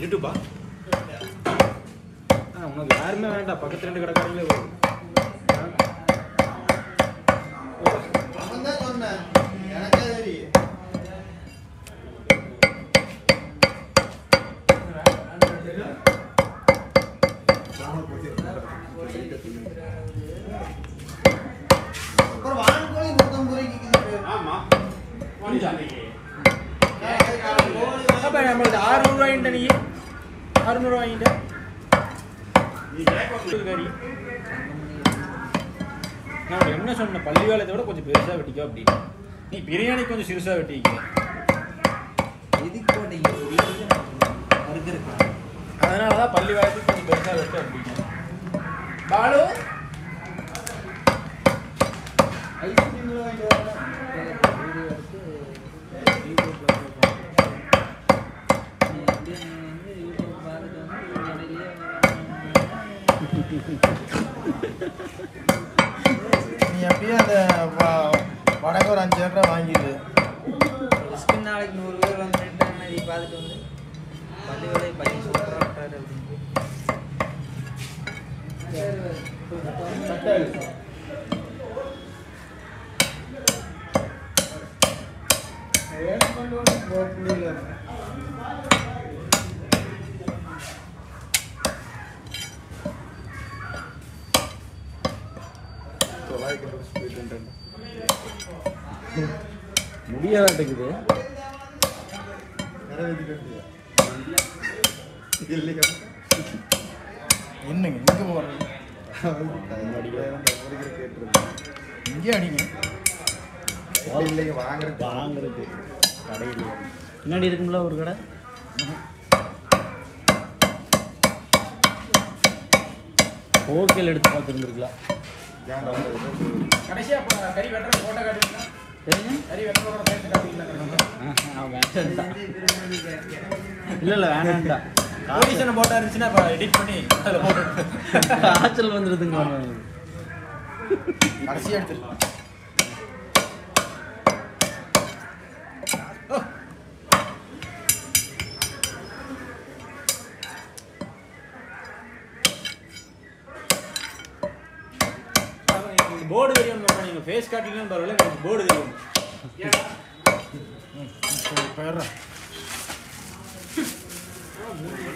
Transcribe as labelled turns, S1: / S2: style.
S1: விட்டுட்டுப்பா ஆ உனக்கு யாருமே வேண்டாம் பக்கத்து ரெண்டு கடைக்காரங்களே போதும்
S2: அவன் தான் சொன்னேன் எனக்கே தெரியும் அப்புறம் வான்கோழி நூத்தம்பது ரூபாய்க்கு விக்குது.
S3: ஆமா
S1: அப்போ நம்மளுக்கு ஆறுநூறு வாங்கிட்ட நீ அறுநூறு வாங்கிட்ட கறி நான் உனக்கு என்ன சொன்ன பள்ளி வேலையத்தை விட கொஞ்சம் பெருசாக வெட்டிக்கோ அப்படின்னு நீ பிரியாணி கொஞ்சம் சிறுசாக வெட்டிக்க
S4: எதுக்கு போட்டீங்க அறுக்கிறதுக்கு
S1: அதனால தான் பள்ளி வேலையத்துக்கு கொஞ்சம் பெருசாக வெட்ட அப்படின்னு பாலு
S4: ஐஸ்கிரீம் வாங்கிட்டு வரேன் வீடியோ எடுத்து யூடியூப்ல போடுறேன் நீ அப்படியே நான் வந்து யூடியூப் பார்த்துட்டு வந்து இடையிலேயே
S2: நீ அப்படியே அந்த வ- வடக்கு ஒரு அஞ்சு ஏக்கரை வாங்கிடு
S4: ரிஸ்க்கு நாளைக்கு நூறு பேர் வந்துட்டாங்க நீ பார்த்துட்டு வந்து பள்ளி வேலையை பையன் சூப்பராக விட்டாரு அப்படின்ட்டு
S1: முடியாதுக்குது
S2: என்னங்க இங்கே போடுறது இங்கே அடிங்க
S1: வாங்குறது கடையில் பின்னாடி இருக்குங்களா ஒரு கடை ஹோல்சேல் எடுத்து பார்த்துருந்துருக்கலாம் கடைசியாக அப்போ கறி வெட்டுற ஃபோட்டோ காட்டுவீங்களா கறி வெட்டுற சேர்த்து காட்டுவீங்களா வேண்டாம் இல்லை இல்லை வேணாண்டா போலீஸனை போட்டா இருந்துச்சுன்னா இப்போ எடிட் பண்ணி அதில் போட்டு காய்ச்சல் வந்துடுதுங்க
S2: கடைசி எடுத்துருக்கலாம்
S1: போர்டு தெரியும் நீங்கள் ஃபேஸ் காட்டிங்கன்னு பரவாயில்ல எனக்கு போர்டு தெரியும்
S2: போயிடுறேன்